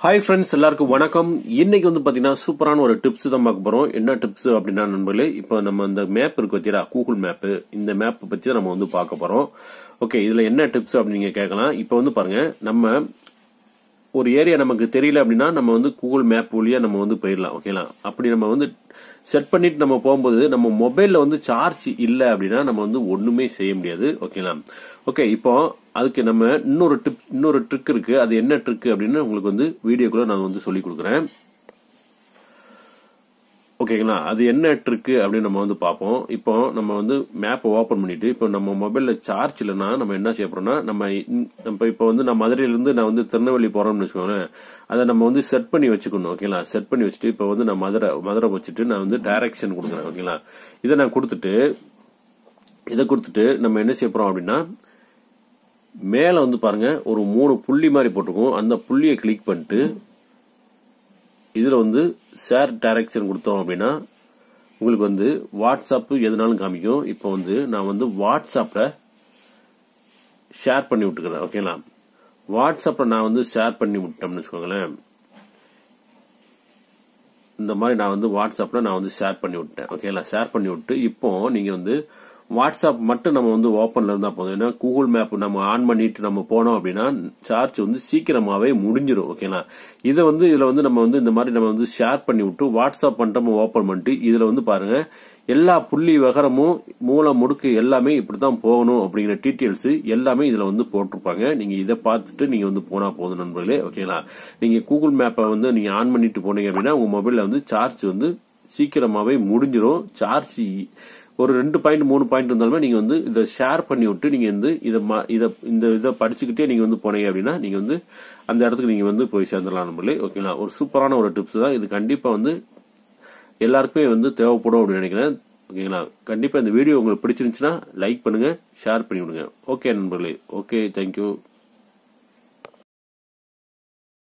hi friends எல்லாருக்கும் வணக்கம் இன்னைக்கு வந்து பாத்தீங்கன்னா சூப்பரான ஒரு டிப்ஸ் தான் பார்க்க போறோம் என்ன டிப்ஸ் அப்படின்னா நண்பர்களே இப்போ நம்ம இந்த மேப் இருக்கு பார்த்தீங்களா கூகுள் மேப் இந்த மேப் பத்தி தான் நம்ம வந்து பார்க்க போறோம் ஓகே இதுல என்ன டிப்ஸ் அப்படின்னு நீங்க கேட்கலாம் இப்போ வந்து பாருங்க நம்ம ஒரு ஏரியா நமக்கு தெரியல அப்படின்னா நம்ம வந்து கூகுள் மேப் வழியா நம்ம வந்து போயிடலாம் ஓகேங்களா அப்படி நம்ம வந்து செட் பண்ணிட்டு நம்ம போகும்போது நம்ம மொபைல்ல வந்து சார்ஜ் இல்லை அப்படின்னா நம்ம வந்து ஒண்ணுமே செய்ய முடியாது ஓகேங்களா ஓகே இப்போ அதுக்கு நம்ம இன்னொரு டிப் இன்னொரு ட்ரிக் இருக்கு அது என்ன ட்ரிக் அப்படின்னு உங்களுக்கு வந்து வீடியோக்குள்ள நான் வந்து சொல்லி கொடுக்குறேன் ஓகேங்களா அது என்ன ட்ரிக்கு அப்படின்னு நம்ம வந்து பார்ப்போம் இப்போ நம்ம வந்து மேப்பை ஓப்பன் பண்ணிட்டு இப்போ நம்ம மொபைல்ல சார்ஜ் இல்லைன்னா நம்ம என்ன செய்ய போறோம்னா நம்ம இன்- நம்ம இப்போ வந்து நான் மதுரையிலிருந்து நான் வந்து திருநெல்வேலி போறோம்னு வச்சுக்கோங்களேன் அதை நம்ம வந்து செட் பண்ணி வச்சுக்கணும் ஓகேங்களா செட் பண்ணி வச்சுட்டு இப்போ வந்து நான் மதுரை மதுரை வச்சுட்டு நான் வந்து டைரக்ஷன் கொடுக்குறேன் ஓகேங்களா இதை நான் கொடுத்துட்டு இதை கொடுத்துட்டு நம்ம என்ன செய்ய போறோம் அப்படின்னா மேல வந்து பாருங்க ஒரு மூணு புள்ளி மாதிரி போட்டிருக்கோம் அந்த புள்ளியை கிளிக் பண்ணிட்டு இதுல வந்து ஷேர் டைரக்ஷன் கொடுத்தோம் அப்படின்னா உங்களுக்கு வந்து வாட்ஸ்அப் எதுனாலும் காமிக்கும் இப்போ வந்து நான் வந்து வாட்ஸ்அப்ல ஷேர் பண்ணி விட்டுக்கிறேன் ஓகேங்களா வாட்ஸ்அப்ல நான் வந்து ஷேர் பண்ணி விட்டோம்னு வச்சுக்கோங்களேன் இந்த மாதிரி நான் வந்து வாட்ஸ்அப்ல நான் வந்து ஷேர் பண்ணி விட்டேன் ஓகேங்களா ஷேர் பண்ணி விட்டு இப்போ நீங்க வந்து வாட்ஸ்அப் மட்டும் நம்ம வந்து ஓப்பன்ல இருந்தா போதும் ஏன்னா கூகுள் மேப் நம்ம ஆன் பண்ணிட்டு நம்ம போனோம் அப்படின்னா சார்ஜ் வந்து சீக்கிரமாவே முடிஞ்சிடும் ஓகேங்களா இதை வந்து இதுல வந்து நம்ம வந்து இந்த மாதிரி நம்ம வந்து ஷேர் பண்ணி விட்டு வாட்ஸ்அப் பண்ணிட்டு ஓப்பன் பண்ணிட்டு இதுல வந்து பாருங்க எல்லா புள்ளி விவரமும் மூல முடுக்கு எல்லாமே இப்படித்தான் போகணும் அப்படிங்கிற டீட்டெயில்ஸ் எல்லாமே இதுல வந்து போட்டிருப்பாங்க நீங்க இதை பார்த்துட்டு நீங்க வந்து போனா போதும் நண்பர்களே ஓகேங்களா நீங்க கூகுள் மேப்பை வந்து நீங்க ஆன் பண்ணிட்டு போனீங்க அப்படின்னா உங்க மொபைல்ல வந்து சார்ஜ் வந்து சீக்கிரமாவே முடிஞ்சிரும் சார்ஜ் ஒரு ரெண்டு பாயிண்ட் மூணு பாயிண்ட் இருந்தாலுமே நீங்க வந்து இதை ஷேர் பண்ணி விட்டு நீங்க வந்து இதை ம- இதை இந்த இதை படிச்சுக்கிட்டே நீங்க வந்து போனீங்க அப்படின்னா நீங்க வந்து அந்த இடத்துக்கு நீங்க வந்து போய் சேர்ந்துடலாம் நண்பர்களே ஓகேங்களா ஒரு சூப்பரான ஒரு டிப்ஸ் தான் இது கண்டிப்பா வந்து எல்லாருக்குமே வந்து தேவைப்படும் அப்படின்னு நினைக்கிறேன் ஓகேங்களா கண்டிப்பா இந்த வீடியோ உங்களுக்கு பிடிச்சிருந்துச்சுன்னா லைக் பண்ணுங்க ஷேர் பண்ணி விடுங்க ஓகே நண்பர்களே ஓகே தேங்க்யூ